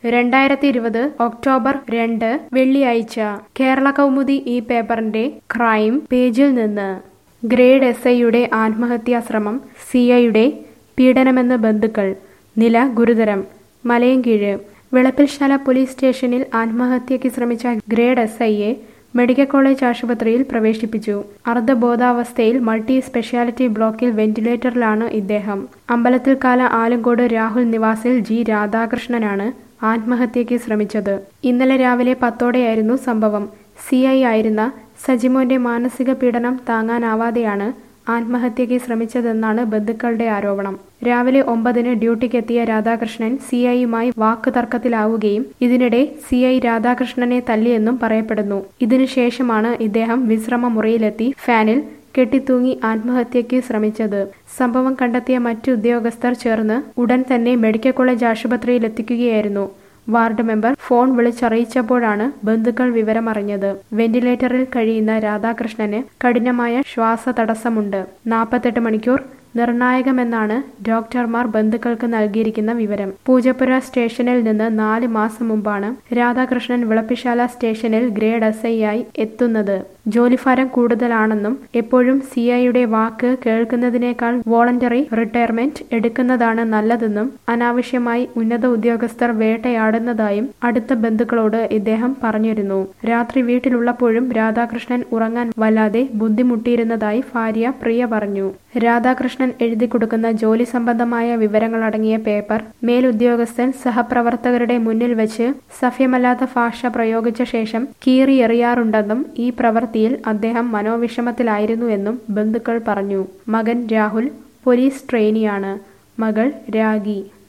രണ്ടായിരത്തി ഇരുപത് ഒക്ടോബർ രണ്ട് വെള്ളിയാഴ്ച കേരള കൗമുദി ഈ പേപ്പറിന്റെ ക്രൈം പേജിൽ നിന്ന് ഗ്രേഡ് എസ് ഐയുടെ ആത്മഹത്യാശ്രമം സി ഐയുടെ പീഡനമെന്ന് ബന്ധുക്കൾ നില ഗുരുതരം മലയൻകീഴ് വിളപ്പിൽശാല പോലീസ് സ്റ്റേഷനിൽ ആത്മഹത്യയ്ക്ക് ശ്രമിച്ച ഗ്രേഡ് എസ് ഐയെ മെഡിക്കൽ കോളേജ് ആശുപത്രിയിൽ പ്രവേശിപ്പിച്ചു അർദ്ധബോധാവസ്ഥയിൽ മൾട്ടി സ്പെഷ്യാലിറ്റി ബ്ലോക്കിൽ വെന്റിലേറ്ററിലാണ് ഇദ്ദേഹം അമ്പലത്തിൽക്കാല ആലങ്കോട് രാഹുൽ നിവാസിൽ ജി രാധാകൃഷ്ണനാണ് ആത്മഹത്യയ്ക്ക് ശ്രമിച്ചത് ഇന്നലെ രാവിലെ പത്തോടെയായിരുന്നു സംഭവം സി ഐ ആയിരുന്ന സജിമോന്റെ മാനസിക പീഡനം താങ്ങാനാവാതെയാണ് ആത്മഹത്യയ്ക്ക് ശ്രമിച്ചതെന്നാണ് ബന്ധുക്കളുടെ ആരോപണം രാവിലെ ഒമ്പതിന് ഡ്യൂട്ടിക്കെത്തിയ രാധാകൃഷ്ണൻ സി ഐയുമായി വാക്ക് തർക്കത്തിലാവുകയും ഇതിനിടെ സി ഐ രാധാകൃഷ്ണനെ തല്ലിയെന്നും പറയപ്പെടുന്നു ഇതിനുശേഷമാണ് ഇദ്ദേഹം വിശ്രമ മുറിയിലെത്തി ഫാനിൽ കെട്ടിത്തൂങ്ങി ആത്മഹത്യയ്ക്ക് ശ്രമിച്ചത് സംഭവം കണ്ടെത്തിയ മറ്റു ഉദ്യോഗസ്ഥർ ചേർന്ന് ഉടൻ തന്നെ മെഡിക്കൽ കോളേജ് ആശുപത്രിയിൽ എത്തിക്കുകയായിരുന്നു വാർഡ് മെമ്പർ ഫോൺ വിളിച്ചറിയിച്ചപ്പോഴാണ് ബന്ധുക്കൾ വിവരമറിഞ്ഞത് വെന്റിലേറ്ററിൽ കഴിയുന്ന രാധാകൃഷ്ണന് കഠിനമായ ശ്വാസതടസ്സമുണ്ട് നാൽപ്പത്തെട്ട് മണിക്കൂർ നിർണായകമെന്നാണ് ഡോക്ടർമാർ ബന്ധുക്കൾക്ക് നൽകിയിരിക്കുന്ന വിവരം പൂജപ്പുര സ്റ്റേഷനിൽ നിന്ന് നാല് മാസം മുമ്പാണ് രാധാകൃഷ്ണൻ വിളപ്പിശാല സ്റ്റേഷനിൽ ഗ്രേഡ് എസ് ഐ ആയി എത്തുന്നത് ജോലിഭാരം കൂടുതലാണെന്നും എപ്പോഴും സി ഐയുടെ വാക്ക് കേൾക്കുന്നതിനേക്കാൾ വോളണ്ടറി റിട്ടയർമെന്റ് എടുക്കുന്നതാണ് നല്ലതെന്നും അനാവശ്യമായി ഉന്നത ഉദ്യോഗസ്ഥർ വേട്ടയാടുന്നതായും അടുത്ത ബന്ധുക്കളോട് ഇദ്ദേഹം പറഞ്ഞിരുന്നു രാത്രി വീട്ടിലുള്ളപ്പോഴും രാധാകൃഷ്ണൻ ഉറങ്ങാൻ വല്ലാതെ ബുദ്ധിമുട്ടിയിരുന്നതായി ഭാര്യ പ്രിയ പറഞ്ഞു രാധാകൃഷ്ണൻ എഴുതി കൊടുക്കുന്ന ജോലി സംബന്ധമായ വിവരങ്ങളടങ്ങിയ പേപ്പർ മേലുദ്യോഗസ്ഥൻ സഹപ്രവർത്തകരുടെ മുന്നിൽ വെച്ച് സഭ്യമല്ലാത്ത ഭാഷ പ്രയോഗിച്ച ശേഷം കീറിയെറിയാറുണ്ടെന്നും ഈ പ്രവൃത്തിയിൽ അദ്ദേഹം മനോവിഷമത്തിലായിരുന്നുവെന്നും ബന്ധുക്കൾ പറഞ്ഞു മകൻ രാഹുൽ പോലീസ് ട്രെയിനിയാണ് മകൾ രാഗി